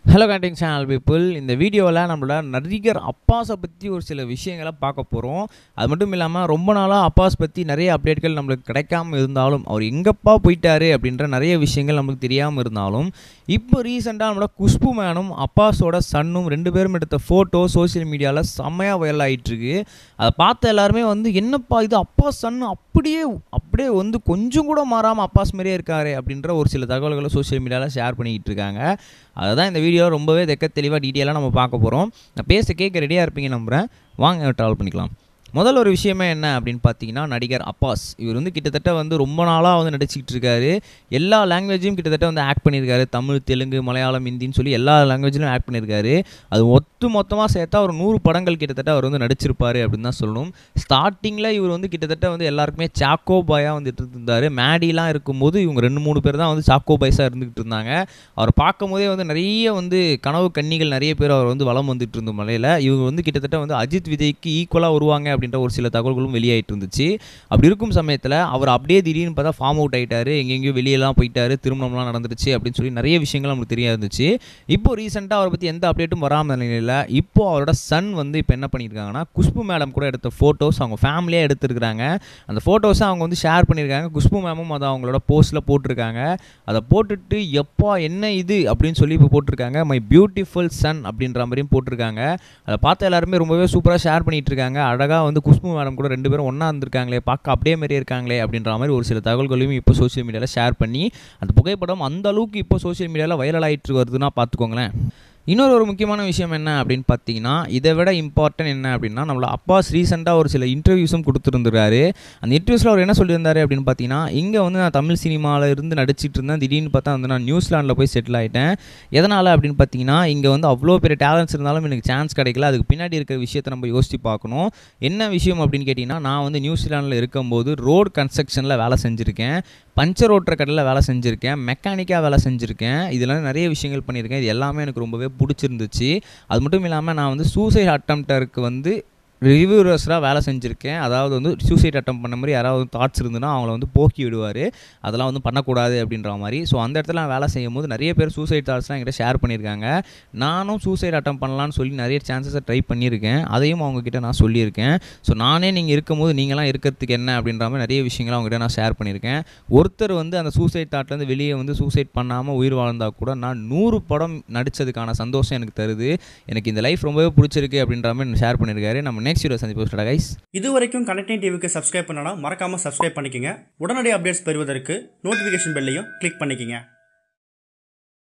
hello கண்டிங் channel people இந்த வீடியோவில் நம்மளோட நடிகர் அப்பாஸை பற்றி ஒரு சில விஷயங்களை பார்க்க போகிறோம் அது மட்டும் இல்லாமல் ரொம்ப நாளாக அப்பாஸ் பற்றி நிறைய அப்டேட்கள் நம்மளுக்கு கிடைக்காம இருந்தாலும் அவர் எங்கப்பா போயிட்டாரு அப்படின்ற நிறைய விஷயங்கள் நமக்கு தெரியாமல் இருந்தாலும் இப்போ ரீசெண்டாக நம்மளோட குஷ்பு மேனும் அப்பாஸோட சன்னும் ரெண்டு பேரும் எடுத்த ஃபோட்டோ சோஷியல் மீடியாவில் செம்மையாக வைரல் ஆகிட்டுருக்கு அதை பார்த்த எல்லாருமே வந்து என்னப்பா இது அப்பாஸ் சன் அப்படியே அப்படியே வந்து கொஞ்சம் கூட மாறாமல் அப்பாஸ் மாதிரியே இருக்காரு அப்படின்ற ஒரு சில தகவல்களை சோஷியல் மீடியாவில் ஷேர் பண்ணிக்கிட்டு இருக்காங்க அதுதான் இந்த வீடியோ ரொம்பவே தெக்க தெளிவாக டீட்டெயிலாக நம்ம பார்க்க போகிறோம் நான் பேச கேட்க ரெடியாக இருப்பீங்க நம்புகிறேன் வாங்க ட்ராவல் பண்ணிக்கலாம் முதல் ஒரு விஷயமே என்ன அப்படின்னு பார்த்தீங்கன்னா நடிகர் அப்பாஸ் இவர் வந்து கிட்டத்தட்ட வந்து ரொம்ப நாளாக வந்து நடிச்சிக்கிட்டு இருக்காரு எல்லா லாங்குவேஜையும் கிட்டத்தட்ட வந்து ஆக்ட் பண்ணியிருக்காரு தமிழ் தெலுங்கு மலையாளம் ஹிந்தின்னு சொல்லி எல்லா லாங்குவேஜிலும் ஆக்ட் பண்ணியிருக்காரு அது ஒத்து மொத்தமாக சேர்த்தா ஒரு நூறு படங்கள் கிட்டத்தட்ட அவர் வந்து நடிச்சிருப்பாரு அப்படின்னு தான் சொல்லணும் ஸ்டார்டிங்கில் இவர் வந்து கிட்டத்தட்ட வந்து எல்லாருக்குமே சாக்கோ பாயாக வந்துட்டு இருந்தார் மேடிலாம் இருக்கும்போது இவங்க ரெண்டு மூணு பேர் தான் வந்து சாக்கோ பாய்ஸாக இருந்துகிட்டு இருந்தாங்க அவர் பார்க்கும் போதே வந்து நிறைய வந்து கனவு கன்னிகள் நிறைய பேர் அவர் வந்து வளம் வந்துட்டு இருந்த மலையில் இவங்க வந்து கிட்டத்தட்ட வந்து அஜித் விஜய்க்கு ஈக்குவலாக வருவாங்க அப்படின்ற ஒரு சில தகவல்களும் வெளியாயிட்டு இருந்துச்சு அப்படி இருக்கும் சமயத்தில் அவர் அப்படியே திடீர்னு பார்த்தா ஃபார்ம் அவுட் ஆகிட்டாரு எங்கெங்கேயோ வெளியெல்லாம் போயிட்டாரு திருமணம்லாம் நடந்துருச்சு அப்படின்னு சொல்லி நிறைய விஷயங்கள் நமக்கு தெரிய இருந்துச்சு இப்போ ரீசெண்டாக அவரை பற்றி எந்த அப்டேட்டும் வராமல் நிலையில் இப்போ அவரோட சன் வந்து இப்போ என்ன பண்ணியிருக்காங்கன்னா குஷ்பு மேடம் கூட எடுத்த ஃபோட்டோஸ் அவங்க ஃபேமிலியாக எடுத்துருக்காங்க அந்த ஃபோட்டோஸை அவங்க வந்து ஷேர் பண்ணியிருக்காங்க குஷ்பு மேமும் அதை அவங்களோட போஸ்ட்டில் போட்டிருக்காங்க அதை போட்டுட்டு எப்பா என்ன இது அப்படின்னு சொல்லி இப்போ போட்டிருக்காங்க மை பியூட்டிஃபுல் சன் அப்படின்ற மாதிரியும் போட்டிருக்காங்க அதை பார்த்து எல்லாருமே ரொம்பவே சூப்பராக ஷேர் பண்ணிட்டு இருக்காங்க அழகாக வந்து குஷ்பு மேடம் கூட ரெண்டு பேரும் ஒன்றா இருந்திருக்காங்களே பார்க்க அப்படியே மாதிரியே இருக்காங்களே அப்படின்ற மாதிரி ஒரு சில தகவல்களையும் இப்போ சோஷியல் மீடியாவில் ஷேர் பண்ணி அந்த புகைப்படம் அந்த அளவுக்கு இப்போ சோஷியல் மீடியாவில் வைரல் ஆகிட்டு வருதுன்னா பார்த்துக்கோங்களேன் இன்னொரு ஒரு முக்கியமான விஷயம் என்ன அப்படின்னு பார்த்தீங்கன்னா இதை விட இம்பார்ட்டன்ட் என்ன அப்படின்னா நம்மளோட அப்பாஸ் ரீசெண்டாக ஒரு சில இன்டர்வியூஸும் கொடுத்துருந்துருக்காரு அந்த இன்டர்வியூஸில் அவர் என்ன சொல்லியிருந்தாரு அப்படின்னு பார்த்தீங்கன்னா இங்கே வந்து நான் தமிழ் சினிமாவில் இருந்து நடிச்சிட்டு இருந்தேன் திடீர்னு பார்த்தா வந்து நான் நியூசிலாண்டில் போய் செட்டில் ஆகிட்டேன் எதனால் அப்படின்னு பார்த்தீங்கன்னா இங்கே வந்து அவ்வளோ பெரிய டேலண்ட்ஸ் இருந்தாலும் எனக்கு சான்ஸ் கிடைக்கல அதுக்கு பின்னாடி இருக்கிற விஷயத்தை நம்ம யோசித்து பார்க்கணும் என்ன விஷயம் அப்படின்னு கேட்டிங்கன்னா நான் வந்து நியூசிலாண்டில் இருக்கும்போது ரோடு கன்ஸ்ட்ரக்ஷனில் வேலை செஞ்சுருக்கேன் பஞ்சர் ஓட்டுற கடையில் வேலை செஞ்சுருக்கேன் மெக்கானிக்காக வேலை செஞ்சுருக்கேன் இதெல்லாம் நிறைய விஷயங்கள் பண்ணியிருக்கேன் இது எல்லாமே எனக்கு ரொம்பவே பிடிச்சிருந்துச்சு அது மட்டும் இல்லாமல் நான் வந்து சூசைட் அட்டம்ப்டருக்கு வந்து ரிவ்யூவர்ஸராக வேலை செஞ்சுருக்கேன் அதாவது வந்து சூசைட் அட்டம் பண்ண மாதிரி யாராவது தாட்ஸ் இருந்துன்னா அவங்கள வந்து போக்கி விடுவார் அதெல்லாம் வந்து பண்ணக்கூடாது அப்படின்ற மாதிரி ஸோ அந்த இடத்துல நான் வேலை செய்யும் போது நிறைய பேர் சூசைட் தாட்ஸ்லாம் என்கிட்ட ஷேர் பண்ணியிருக்காங்க நானும் சூசைட் அட்டம் பண்ணலான்னு சொல்லி நிறைய சான்சஸை ட்ரை பண்ணியிருக்கேன் அதையும் அவங்கக்கிட்ட நான் சொல்லியிருக்கேன் ஸோ நானே நீங்கள் இருக்கும்போது நீங்களாம் இருக்கிறதுக்கு என்ன அப்படின்ற மாதிரி நிறைய விஷயங்களை அவங்ககிட்ட நான் ஷேர் பண்ணியிருக்கேன் ஒருத்தர் வந்து அந்த சூசைட் தாட்லேருந்து வெளியே வந்து சூசைட் பண்ணாமல் உயிர் வாழ்ந்தால் கூட நான் நூறு படம் நடித்ததுக்கான சந்தோஷம் எனக்கு தருது எனக்கு இந்த லைஃப் ரொம்பவே பிடிச்சிருக்கு அப்படின்ற மாதிரி ஷேர் பண்ணியிருக்காரு நம்ம நெக்ஸ்ட் வீடியோ சந்திப்போம் கைஸ் இது வரைக்கும் கனெக்டிங் டிவிக்கு சப்ஸ்கிரைப் பண்ணனா மறக்காம சப்ஸ்கிரைப் பண்ணிக்கங்க உடனடி அப்டேட்ஸ் பெறுவதற்கு நோட்டிஃபிகேஷன் பெல்லையும் கிளிக் பண்ணிக்கங்க